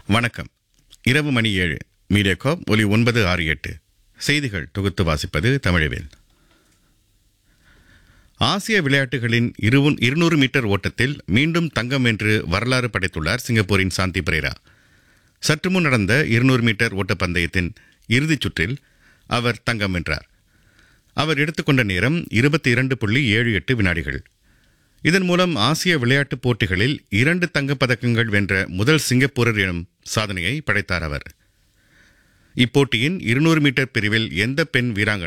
வணக்கம் இரவு மணி ஏழு மீடியாகாப் ஒலி ஒன்பது ஆறு எட்டு செய்திகள் தொகுத்து வாசிப்பது தமிழவேல் ஆசிய விளையாட்டுகளின் இருவன் இருநூறு மீட்டர் ஓட்டத்தில் மீண்டும் தங்கம் என்று வரலாறு படைத்துள்ளார் சிங்கப்பூரின் சாந்தி பிரேரா சற்று முன் நடந்த இருநூறு மீட்டர் ஓட்டப்பந்தயத்தின் இறுதிச் சுற்றில் அவர் தங்கம் வென்றார் அவர் எடுத்துக்கொண்ட நேரம் இருபத்தி இரண்டு புள்ளி ஏழு எட்டு வினாடிகள் இதன் மூலம் ஆசிய விளையாட்டுப் போட்டிகளில் இரண்டு தங்கப் பதக்கங்கள் வென்ற முதல் சிங்கப்பூரர் எனும் சாதனையை படைத்தார் அவர் இப்போட்டியின் இருநூறு மீட்டர் பிரிவில் எந்த பெண் வீராங்கனை